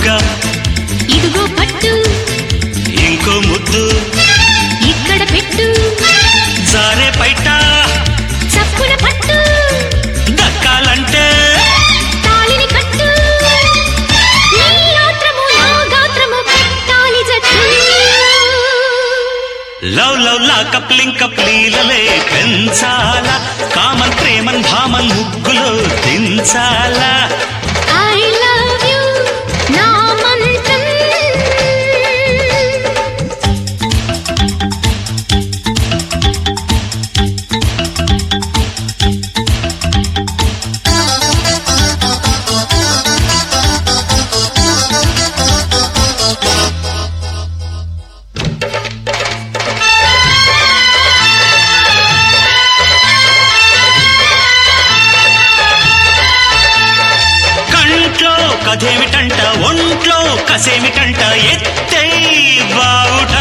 బుగ్గ ఇదిగో పట్టు ఇంకో ముద్దు ఇక్కడ పెట్టు జారే బయట చప్పున పట్టు దక్కాలంటే తాళిని కట్టు నీ గాత్రము నా గాత్రము పెట్టాలి జట్టు లవ్ లవ్ లా కప్లింగ్ కప్లీలలే పెంచాలా కామన్ ప్రేమన్ భామన్ ముగ్గులో దించాలా ఐ లవ్ యు నా మంత్రం కంట్లో కథేమిటంట ఒంట్లో కసేమిటంట ఎత్తే బావుట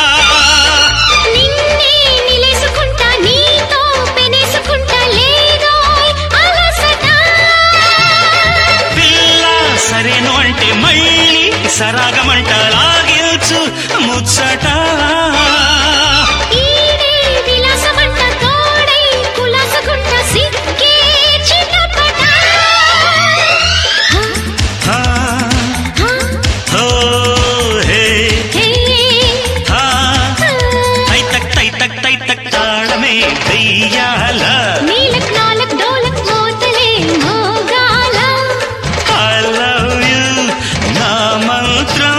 నిన్నే నిలేసుకుంటా నీతో పెనేసుకుంటా లేదోయ్ అలసట పిల్ల సరేను అంటే మళ్ళీ సరాగమంట లాగిల్చు ముచ్చట ఈడే విలాసమంట తోడై కులాసగుంట సిక్కే చిన్నపట హా, హో, హే, హే హా. తై తక్ తై తక్ తై తక్ తాళమే వెయ్యాల నీలక్ నాలక్ డోలక్ మోతలే మోగాల I love you నా మంత్రం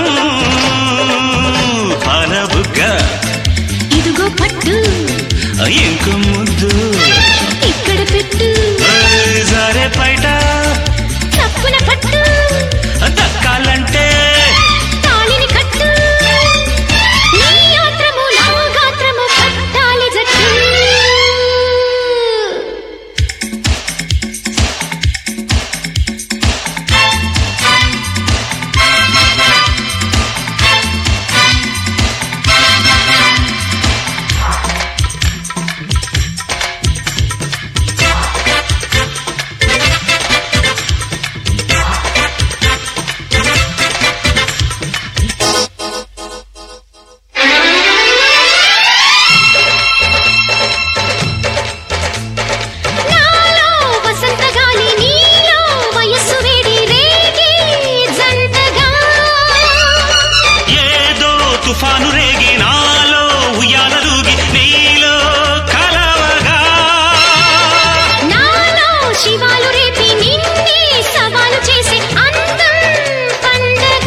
పరబుగ్గ ఇదిగో పట్టు ఇంక ముద్దు ఇక్కడ పెట్టు సరే బయట తప్పున పట్టు దక్కాలంటే తాళిని కట్టు నీ గాత్రము నా గాత్రము కట్టాలి జట్టు నాలో వసంత గాలి నీలో వయస్సు వేడి రేగి జంటగా ఏదో తుఫాను రేగి నాలో ఉయ్యాలూగి నీలో కలవగా నాలో శివాలు రేపి నిన్నే సవాలు చేసే అందం పండగ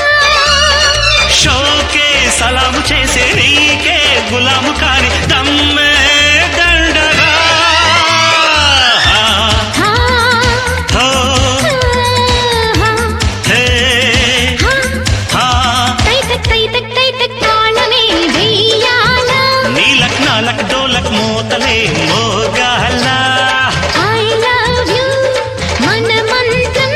షోకే సలాము చేసే నీకే గులాము కాని దమ్మే దండగా హా, హో, హా, హే, హా. హా. తైతక్ తైతక్ తైతక్ తాళమే వెయ్యాల నీలక్ నాలక్ డోలక్ మోతలే మోగాల ఐ లవ్ యు మన మంత్రం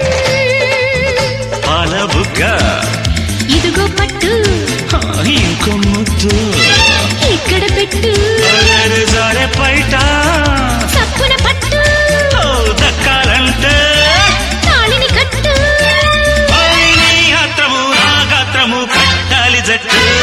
పాలబుగ్గ ఇదిగో పట్టు ఇంకో ముద్దు ఇక్కడ పెట్టు అలరి జారే బయట చప్పున పట్టు ఓ దక్కాలంటే తాళిని కట్టు ఓయ్ నీ గాత్రము నా గాత్రము కట్టాలి జట్టు